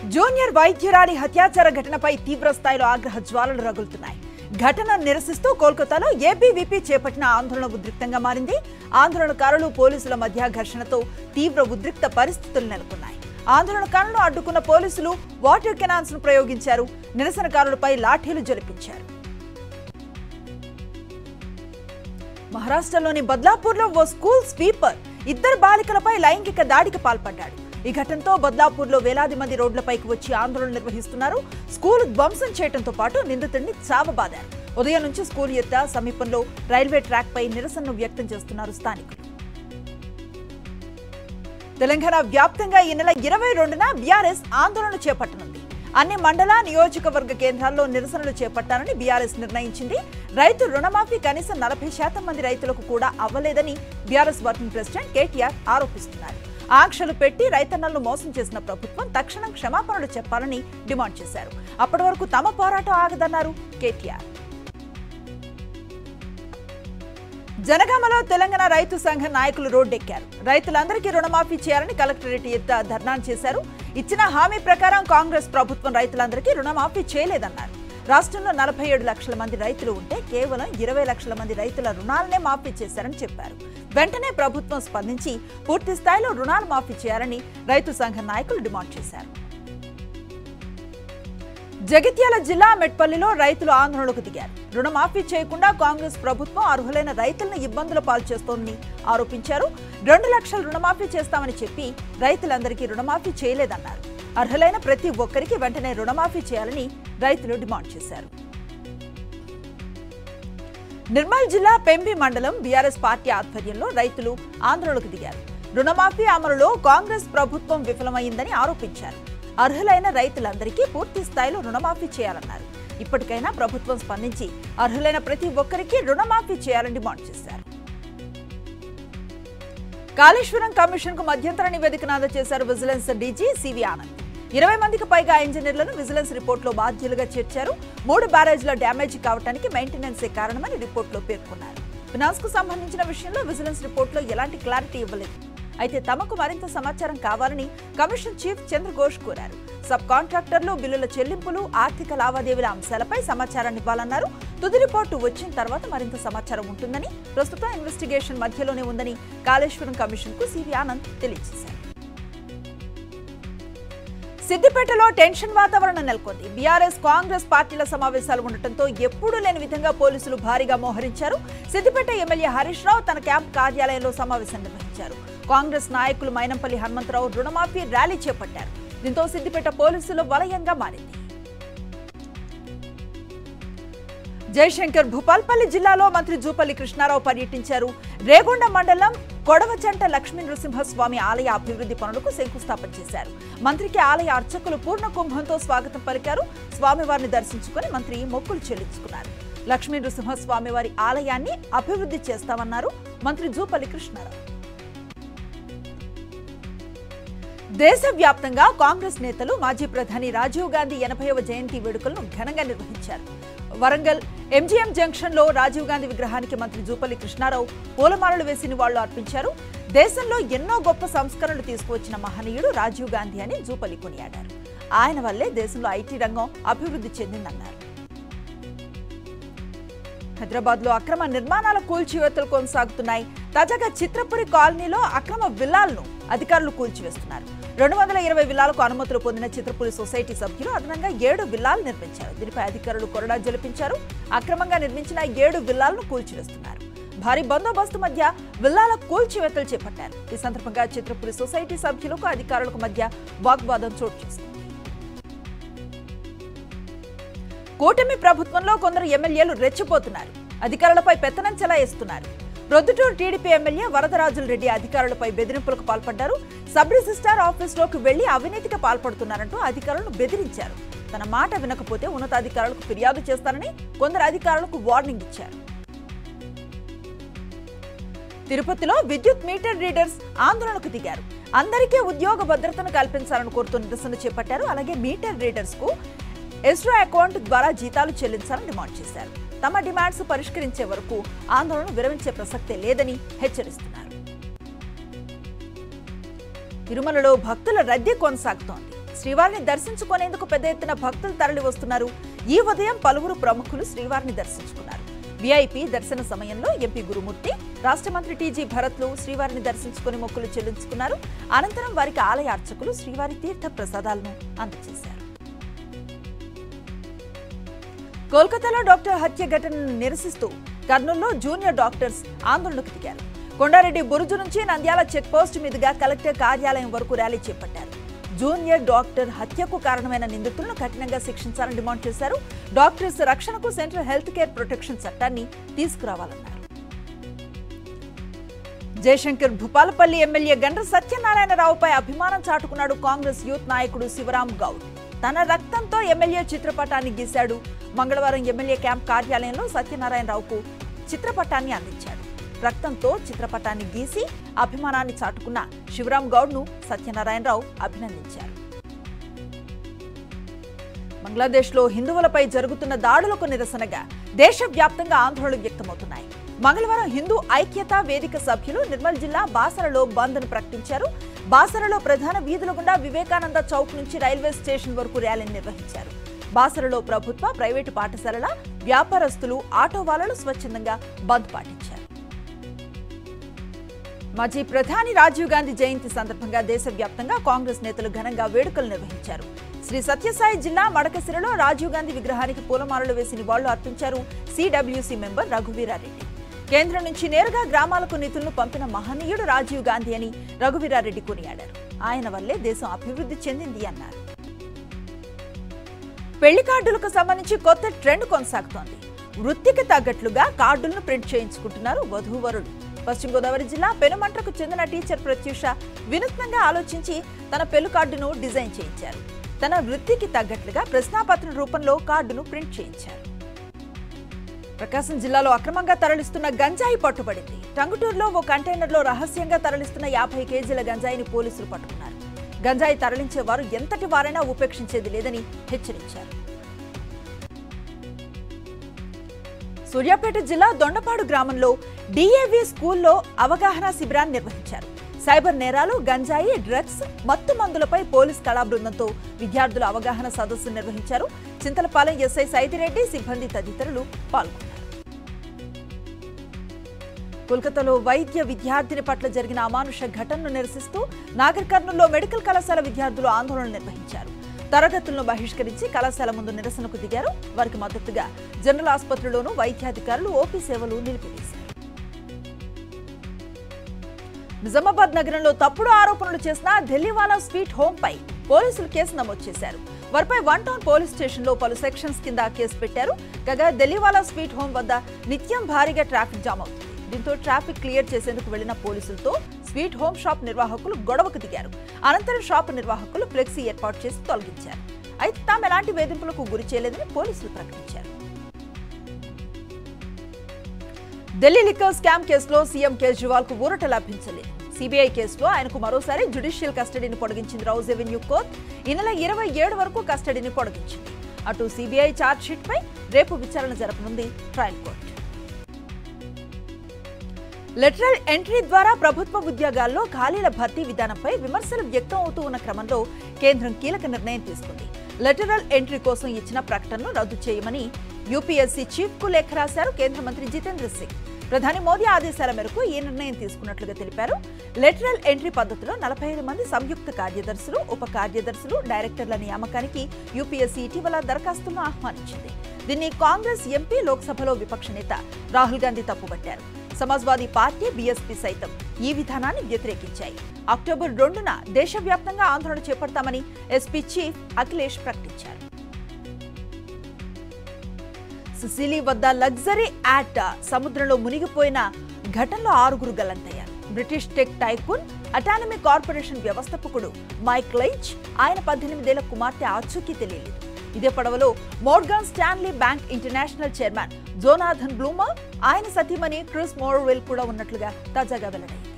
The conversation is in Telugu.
జూనియర్ వైద్యురాలి హత్యాచార ఘటనపై తీవ్ర స్థాయిలో ఆగ్రహ జ్వాలలు రగులుతున్నాయి ఘటనను నిరసిస్తూ కోల్కతాలో ఏబీవీపీ చేపట్టిన ఆందోళన ఉద్రిక్తంగా మారింది ఆందోళనకారులు పోలీసుల మధ్య ఘర్షణతో తీవ్ర ఉద్రిక్త పరిస్థితులు నెలకొన్నాయి ఆందోళనకారులను అడ్డుకున్న పోలీసులు వాటర్ కెనాన్స్ ను ప్రయోగించారు నిరసనకారులపై లాఠీలు జలిపించారు మహారాష్ట్రలోని బద్లాపూర్లో ఓ స్కూల్ స్వీపర్ ఇద్దరు బాలికలపై లైంగిక దాడికి పాల్పడ్డాడు ఈ ఘటనతో బద్లాపూర్లో వేలాది మంది రోడ్లపైకి వచ్చి ఆందోళన నిర్వహిస్తున్నారు స్కూల్ ధ్వంసం చేయడంతో పాటు నిందితుడిని చావబాదారు ఉదయం నుంచి స్కూల్ ఎత్త సమీపంలో రైల్వే ట్రాక్ పై నిరసనను వ్యక్తం చేస్తున్నారు స్థానికులు తెలంగాణ వ్యాప్తంగా ఈ నెల ఇరవై రెండున బీఆర్ఎస్ ఆందోళన చేపట్టనుంది అన్ని మండల నియోజకవర్గ కేంద్రాల్లో నిరసనలు చేపట్టాలని బీఆర్ఎస్ నిర్ణయించింది రైతు రుణమాఫీ కనీసం నలభై శాతం మంది రైతులకు కూడా అవ్వలేదని బీఆర్ఎస్ వర్కింగ్ ప్రెసిడెంట్ కేటీఆర్ ఆరోపిస్తున్నారు ఆంక్షలు పెట్టి రైతన్నలను మోసం చేసిన ప్రభుత్వం తక్షణం క్షమాపణలు చెప్పాలని డిమాండ్ చేశారు అప్పటి వరకు తమ పోరాటం ఆగదన్నారు కేటీఆర్ జనగామలో తెలంగాణ రైతు సంఘ నాయకులు రోడ్డెక్కారు రైతులందరికీ రుణమాఫీ చేయాలని కలెక్టరేట్ ఎత్త ధర్నా చేశారు ఇచ్చిన హామీ ప్రకారం కాంగ్రెస్ ప్రభుత్వం రైతులందరికీ రుణమాఫీ చేయలేదన్నారు రాష్ట్రంలో నలభై ఏడు లక్షల మంది రైతులు ఉంటే కేవలం ఇరవై లక్షల మంది రైతుల రుణాలనే మాఫీ చేశారని చెప్పారు వెంటనే ప్రభుత్వం స్పందించి పూర్తి స్థాయిలో రుణాలు మాఫీ చేయాలని రైతు సంఘ నాయకులు డిమాండ్ చేశారు జగిత్యాల జిల్లా మెట్పల్లిలో రైతులు ఆందోళనకు దిగారు రుణమాఫీ చేయకుండా కాంగ్రెస్ ప్రభుత్వం అర్హులైన రైతులను ఇబ్బందుల పాలు చేస్తోందని ఆరోపించారు రెండు లక్షల రుణమాఫీ చేస్తామని చెప్పి రైతులందరికీ రుణమాఫీ చేయలేదన్నారు అర్హులైన ప్రతి ఒక్కరికి వెంటనే రుణమాఫీ చేయాలని రైతులు డిమాండ్ చేశారు నిర్మల్ జిల్లా పెంబి మండలం బీఆర్ఎస్ పార్టీ ఆధ్వర్యంలో రైతులు ఆందోళనకు దిగారు రుణమాఫీ అమలులో కాంగ్రెస్ ప్రభుత్వం విఫలమైందని ఆరోపించారు అర్హులైన రైతులందరికీ పూర్తి స్థాయిలో రుణమాఫీ చేయాలన్నారు ఇప్పటికైనా ప్రభుత్వం స్పందించి అర్హులైన ప్రతి ఒక్కరికి రుణమాఫీ చేయాలని డిమాండ్ చేశారు కాళేశ్వరం కమిషన్ కు మధ్యంతర నివేదికను అందజేశారు విజిలెన్స్ డీజీ సివి ఆనంద్ ఇరవై మందికి పైగా ఇంజనీర్లను విజిలెన్స్ రిపోర్టులో బాధ్యులుగా చేర్చారు మూడు బ్యారేజ్ల డ్యామేజ్ కావడానికి మెయింటెనెన్సే కారణమని రిపోర్టులో పేర్కొన్నారు ఫినాన్స్ కు సంబంధించిన విషయంలో విజిలెన్స్ రిపోర్టులో ఎలాంటి క్లారిటీ ఇవ్వలేదు అయితే తమకు మరింత సమాచారం కావాలని కమిషన్ చీఫ్ చంద్రఘోష్ కోరారు సబ్ కాంట్రాక్టర్లు బిల్లుల చెల్లింపులు ఆర్థిక లావాదేవీల అంశాలపై సమాచారాన్ని ఇవ్వాలన్నారు తుది రిపోర్టు వచ్చిన తర్వాత మరింత సమాచారం ఉంటుందని ప్రస్తుతం ఇన్వెస్టిగేషన్ మధ్యలోనే ఉందని కాళేశ్వరం కమిషన్ కు సివి ఆనంద్ తెలియజేశారు సిద్దిపేటలో టెన్షన్ వాతావరణం నెలకొంది బీఆర్ఎస్ కాంగ్రెస్ పార్టీల సమావేశాలు ఉండటంతో ఎప్పుడూ లేని విధంగా పోలీసులు భారీగా మోహరించారు సిద్దిపేట ఎమ్మెల్యే హరీష్ రావు తన క్యాంప్ కార్యాలయంలో సమావేశం నిర్వహించారు కాంగ్రెస్ నాయకులు మైనంపల్లి హనుమంతరావు రుణమాఫీ ర్యాలీ చేపట్టారు దీంతో సిద్దిపేట పోలీసులు వలయంగా మారింది జయశంకర్ భూపాల్పల్లి జిల్లాలో మంత్రి జూపల్లి కృష్ణారావు పర్యటించారు రేగొండ మండలం కొడవచంట లక్ష్మీ నృసింహస్వామి ఆలయ అభివృద్ధి పనులకు శంకుస్థాపన చేశారు మంత్రికి ఆలయ అర్చకులు పూర్ణ కుంభంతో స్వాగతం పలికారు స్వామివారిని దర్శించుకుని మంత్రి మొక్కులు చెల్లించుకున్నారు లక్ష్మీ నృసింహస్వామి వారి ఆలయాన్ని అభివృద్ధి చేస్తామన్నారు మంత్రి జూపల్లి కృష్ణారావు దేశవ్యాప్తంగా కాంగ్రెస్ నేతలు మాజీ ప్రధాని రాజీవ్ గాంధీ ఎనభైవ జయంతి వేడుకలను ఘనంగా నిర్వహించారు వరంగల్ ఎంజీఎం జంక్షన్ లో రాజీవ్ గాంధీ విగ్రహానికి మంత్రి జూపల్లి కృష్ణారావు పూలమాలలు వేసి నివాళులు అర్పించారు దేశంలో ఎన్నో గొప్ప సంస్కరణలు తీసుకువచ్చిన మహనీయుడు రాజీవ్ గాంధీ అని జూపల్లి కొనియాడారు ఆయన వల్లే దేశంలో ఐటీ రంగం అభివృద్ధి చెందిందన్నారు హైదరాబాద్ లో అక్రమ నిర్మాణాల కూల్చివేతలు కొనసాగుతున్నాయి తాజాగా చిత్రపురి కాలనీలో అక్రమ విల్లాలను అధికారులు కూల్చివేస్తున్నారు రెండు వందల ఇరవై విల్లాలకు అనుమతులు పొందిన చిత్రపురి సొసైటీ సభ్యులు అదనంగా ఏడు విల్లాలు నిర్మించారు దీనిపై అధికారులు కొరడా జలిపించారు అక్రమంగా నిర్మించిన ఏడు విల్లాలను కూల్చివేస్తున్నారు భారీ బందోబస్తు మధ్య విల్లాల కూల్చివేతలు చేపట్టారు ఈ సందర్భంగా చిత్రపురి సొసైటీ సభ్యులకు అధికారులకు మధ్య వాగ్వాదం చోటు చేసుకుంది కూటమి ప్రభుత్వంలో కొందరు ఎమ్మెల్యేలు రెచ్చిపోతున్నారు అధికారులపై పెత్తనం చెలాయిస్తున్నారు ప్రొద్దుటూరు టీడీపీ ఎమ్మెల్యే వరదరాజుల రెడ్డి అధికారులపై బెదిరింపులకు పాల్పడ్డారు సబ్ రిజిస్టార్ ఆఫీసులోకి వెళ్లి అవినీతికి పాల్పడుతున్నారంటూ అధికారులను బెదిరించారు తన మాట వినకపోతే ఉన్నతాధికారులకు ఫిర్యాదు చేస్తారని కొందరు అధికారులకు వార్నింగ్ ఇచ్చారు తిరుపతిలో విద్యుత్ మీటర్ రీడర్స్ ఆందోళనకు దిగారు అందరికీ ఉద్యోగ భద్రతను కల్పించాలని కోరుతూ నిరసన చేపట్టారు అలాగే మీటర్ రీడర్స్ కు ఎస్రో అకౌంట్ ద్వారా జీతాలు చెల్లించాలని డిమాండ్ చేశారు తమ డిమాండ్స్ పరిష్కరించే వరకు ఆందోళన విరమించే ప్రసక్తే లేదని హెచ్చరిస్తున్నారు తిరుమలలో భక్తుల రద్దీ కొనసాగుతోంది శ్రీవారిని దర్శించుకునేందుకు పెద్ద ఎత్తున భక్తులు తరలి వస్తున్నారు ఈ ఉదయం పలువురు ప్రముఖులు శ్రీవారిని దర్శించుకున్నారు విఐపి దర్శన సమయంలో ఎంపీ గురుమూర్తి రాష్ట్ర మంత్రి టీజీ భరత్లు శ్రీవారిని దర్శించుకుని మొక్కులు చెల్లించుకున్నారు అనంతరం వారికి ఆలయ అర్చకులు శ్రీవారి తీర్థ ప్రసాదాలను అందజేశారు కోల్కతాలో డాక్టర్ హత్య ఘటనను నిరసిస్తూ కర్నూలులో జూనియర్ డాక్టర్స్ ఆందోళనకు దిగారు కొండారెడ్డి బురుజు నుంచి నంద్యాల చెక్ పోస్ట్ మీదుగా కలెక్టర్ కార్యాలయం వరకు ర్యాలీ చేపట్టారు జూనియర్ డాక్టర్ హత్యకు కారణమైన నిందితులను కఠినంగా శిక్షించాలని డిమాండ్ చేశారు డాక్టర్స్ రక్షణకు సెంట్రల్ హెల్త్ కేర్ ప్రొటెక్షన్ చట్టాన్ని తీసుకురావాలన్నారు జయశంకర్ భూపాలపల్లి ఎమ్మెల్యే గండ్ర సత్యనారాయణరావుపై అభిమానం చాటుకున్నాడు కాంగ్రెస్ యూత్ నాయకుడు శివరాం గౌడ్ తన రక్తంతో ఎమ్మెల్యే చిత్రపటాన్ని గీశాడు మంగళవారం ఎమ్మెల్యే క్యాంప్ కార్యాలయంలో సత్యనారాయణరావుకు చిత్రపటాన్ని అందించాడు రక్తంతో చిత్రపటాన్ని గీసి అభిమానాన్ని చాటుకున్న శివరాం గౌడ్ను సత్యనారాయణరావు అభినందించారు బంగ్లాదేశ్లో హిందువులపై జరుగుతున్న దాడులకు నిరసనగా దేశవ్యాప్తంగా ఆందోళనలు వ్యక్తమవుతున్నాయి మంగళవారం హిందూ ఐక్యత వేదిక సభ్యులు నిర్మల్ జిల్లా బాసరలో బంద్ను ప్రకటించారు బాసరలో ప్రధాన వీధుల గుండా వివేకానంద చౌక్ నుంచి రైల్వే స్టేషన్ వరకు ర్యాలీని నిర్వహించారు బాసరలో ప్రభుత్వ ప్రైవేటు పాఠశాలల వ్యాపారస్తులు ఆటో వాళ్లు స్వచ్ఛందంగా బంద్ పాటించారు మాజీ ప్రధాని రాజీవ్ గాంధీ జయంతి సందర్భంగా దేశవ్యాప్తంగా కాంగ్రెస్ నేతలు ఘనంగా వేడుకలు నిర్వహించారు శ్రీ సత్యసాయి జిల్లా మడకసిరలో రాజీవ్ గాంధీ విగ్రహానికి పూలమాలలు వేసి నివాళులు అర్పించారు సిడబ్ల్యూసీ మెంబర్ రఘువీరారెడ్డి కేంద్రం నుంచి నేరుగా గ్రామాలకు నిధులను పంపిన మహనీయుడు రాజీవ్ గాంధీ అని రఘువీరారెడ్డి కొనియాడారు ఆయన వల్లే దేశం అభివృద్ధి చెందింది అన్నారు పెళ్లి కార్డులకు సంబంధించి కొత్త ట్రెండ్ కొనసాగుతోంది వృత్తికి తగ్గట్లుగా కార్డులను ప్రింట్ చేయించుకుంటున్నారు వధూవరులు పశ్చిమ గోదావరి జిల్లా పెనుమంట్రకు చెందిన టీచర్ ప్రత్యూష వినూత్నంగా ఆలోచించి తన పెళ్లి కార్డును డిజైన్ చేయించారు తన వృత్తికి తగ్గట్లుగా ప్రశ్నాపత్రం రూపంలో కార్డును ప్రింట్ చేయించారు ప్రకాశం జిల్లాలో అక్రమంగా తరలిస్తున్న గంజాయి పట్టుబడింది టంగుటూరులో ఓ కంటైనర్లో రహస్యంగా తరలిస్తున్న యాభై కేజీల గంజాయిని పోలీసులు పట్టుకున్నారు గంజాయి తరలించే వారు ఎంతటి వారైనా ఉపేక్షించేది లేదని హెచ్చరించారు సూర్యాపేట జిల్లా దొండపాడు గ్రామంలో డిఏవి స్కూల్లో అవగాహన శిబిరాన్ని నిర్వహించారు సైబర్ నేరాలు గంజాయి డ్రగ్స్ మత్తు మందులపై పోలీస్ కళా బృందంతో విద్యార్థులు అవగాహన సదస్సు నిర్వహించారు చింతలపాలెం ఎస్ఐ సైదిరెడ్డి సిబ్బంది తదితరులు పాల్గొన్నారు కోల్కతాలో వైద్య విద్యార్థిని పట్ల జరిగిన అమానుష ఘటనను నిరసిస్తూ నాగర్ కర్నూల్లో మెడికల్ కళాశాల విద్యార్థులు ఆందోళన నిర్వహించారు తరగతులను బహిష్కరించి కళాశాల ముందు నిరసనకు దిగారు వారికి మద్దతుగా జనరల్ ఆసుపత్రిలోనూ వైద్యాధికారులు ఓపీ సేవలు నిలిపివేశారు నిజామాబాద్ నగరంలో తప్పుడు ఆరోపణలు చేసిన ఢిల్లీవాలా స్వీట్ హోమ్ పై పోలీసులు కేసు నమోదు చేశారు వారిపై వన్ టౌన్ పోలీస్ స్టేషన్ లో పలు సెక్షన్స్ కింద కేసు పెట్టారు కాగా ఢిల్లీవాలా స్వీట్ హోమ్ వద్ద నిత్యం భారీగా ట్రాఫిక్ జామ్ అవుతుంది దీంతో ట్రాఫిక్ క్లియర్ చేసేందుకు వెళ్లిన పోలీసులతో స్వీట్ హోమ్ షాప్ నిర్వాహకులు గొడవకు దిగారు అనంతరం షాప్ నిర్వాహకులు ఫ్లెక్సీ ఏర్పాటు చేసి తొలగించారు అయితే తాము ఎలాంటి వేధింపులకు గురి చేయలేదని పోలీసులు ప్రకటించారు ఢిల్లీ లిక్కర్ స్కామ్ కేసులో సీఎం కేజ్రీవాల్ కు ఊరట లభించలేదు సిబిఐ కేసులో ఆయనకు మరోసారి జ్యుడిషియల్ కస్టడీని పొడిగించింది రౌజ్ రెవెన్యూ కోర్ట్ ఈ నెల ఇరవై ఏడు వరకు కస్టడీని పొడిగించింది అటు సిబిఐ ఛార్జ్షీట్ పై రేపు విచారణ జరపనుంది ట్రయల్ కోర్టు లెటరల్ ఎంట్రీ ద్వారా ప్రభుత్వ ఉద్యోగాల్లో ఖాళీల భర్తీ విధానంపై విమర్శలు వ్యక్తం అవుతూ ఉన్న క్రమంలో కేంద్రం కీలక నిర్ణయం తీసుకుంది లెటరల్ ఎంట్రీ కోసం ఇచ్చిన ప్రకటనను రద్దు చేయమని యూపీఎస్సీ చీఫ్ కు లేఖ రాశారు కేంద్ర మంత్రి జితేంద్ర సింగ్ ప్రధాని మోదీ ఆదేశాల మేరకు ఈ నిర్ణయం తీసుకున్నట్లుగా తెలిపారు లెటరల్ ఎంట్రీ పద్ధతిలో నలభై ఐదు మంది సంయుక్త కార్యదర్శులు ఉప కార్యదర్శులు డైరెక్టర్ల నియామకానికి యూపీఎస్సీ ఇటీవల దరఖాస్తులను ఆహ్వానించింది దీన్ని కాంగ్రెస్ ఎంపీ లోక్సభలో విపక్ష నేత రాహుల్ గాంధీ తప్పుపట్టారు సమాజ్వాదీ పార్టీ బీఎస్పీ సైతం ఈ విధానాన్ని వ్యతిరేకించాయి అక్టోబర్ రెండున దేశవ్యాప్తంగా ఆందోళన చేపడతామని ఎస్పీ చీఫ్ అఖిలేష్ ప్రకటించారు సిసిలీ వద్ద లగ్జరీ యాట్ సముద్రంలో మునిగిపోయిన ఘటనలో ఆరుగురు గల్లంతయ్యారు British tech tycoon Autonomy Corporation వ్యవస్థాపకుడు మైక్ లైచ్ ఆయన పద్దెనిమిదేళ్ల కుమార్తె ఆచూకీ తెలియలేదు ఇదే పడవలో Morgan Stanley bank international chairman Jonathan Bloomer ఆయన సతీమణి క్రిస్ మోర్వెల్ కూడా ఉన్నట్లుగా తాజాగా వెల్లడైంది